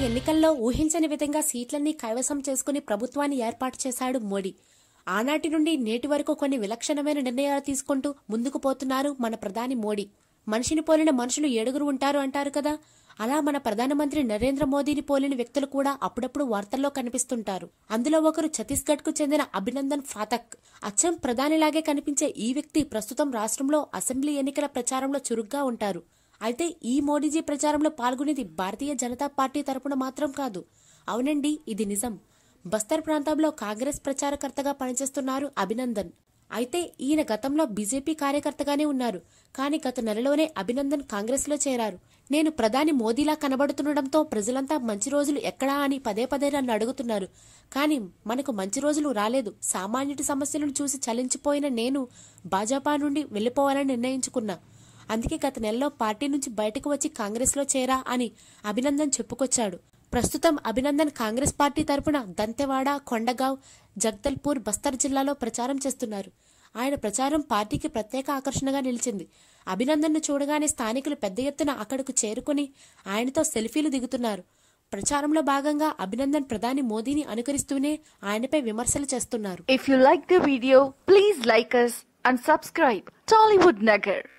ఎన్నికల్లో ఊహించని విధంగా సీట్లన్నీ కైవసం చేసుకుని ప్రభుత్వాన్ని ఏర్పాటు చేశాడు మోడీ ఆనాటి నుండి నేటి వరకు కొన్ని విలక్షణమైన నిర్ణయాలు తీసుకుంటూ ముందుకు పోతున్నారు మన ప్రధాని మోడీ మనిషిని పోలిన మనుషులు ఏడుగురు ఉంటారు అంటారు కదా అలా మన ప్రధానమంత్రి నరేంద్ర మోదీని పోలిన వ్యక్తులు కూడా అప్పుడప్పుడు వార్తల్లో కనిపిస్తుంటారు అందులో ఒకరు ఛత్తీస్గఢ్ కు చెందిన అభినందన్ ఫాతక్ అచ్చం ప్రధానిలాగే కనిపించే ఈ వ్యక్తి ప్రస్తుతం రాష్ట్రంలో అసెంబ్లీ ఎన్నికల ప్రచారంలో చురుగ్గా ఉంటారు అయితే ఈ మోడీజీ ప్రచారంలో పాల్గొనేది భారతీయ జనతా పార్టీ తరపున మాత్రం కాదు అవునండి ఇది నిజం బస్తర్ ప్రాంతంలో కాంగ్రెస్ ప్రచారకర్తగా పనిచేస్తున్నారు అభినందన్ అయితే ఈయన గతంలో బీజేపీ కార్యకర్తగానే ఉన్నారు కానీ గత నెలలోనే అభినందన్ కాంగ్రెస్ లో చేరారు నేను ప్రధాని మోదీలా కనబడుతుండటంతో ప్రజలంతా మంచి రోజులు ఎక్కడా అని పదే పదే నన్ను అడుగుతున్నారు కానీ మనకు మంచి రోజులు రాలేదు సామాన్యుడి సమస్యలను చూసి చలించిపోయిన నేను భాజపా నుండి వెళ్లిపోవాలని నిర్ణయించుకున్నా అందుకే గత నెలలో పార్టీ నుంచి బయటకు వచ్చి కాంగ్రెస్ లో చేరా అని అభినందన్ చెప్పుకొచ్చాడు ప్రస్తుతం అభినందన్ కాంగ్రెస్ పార్టీ తరపున దంతెవాడ కొండగావ్ జగదల్పూర్ బస్తర్ జిల్లాలో ప్రచారం చేస్తున్నారు ఆయన ప్రచారం పార్టీకి ప్రత్యేక ఆకర్షణగా నిలిచింది అభినందన్ను చూడగానే స్థానికులు పెద్ద ఎత్తున అక్కడకు చేరుకుని ఆయనతో సెల్ఫీలు దిగుతున్నారు ప్రచారంలో భాగంగా అభినందన్ ప్రధాని మోదీని అనుకరిస్తూనే ఆయనపై విమర్శలు చేస్తున్నారు If you like the video, please like us and subscribe. Tollywood Nagar.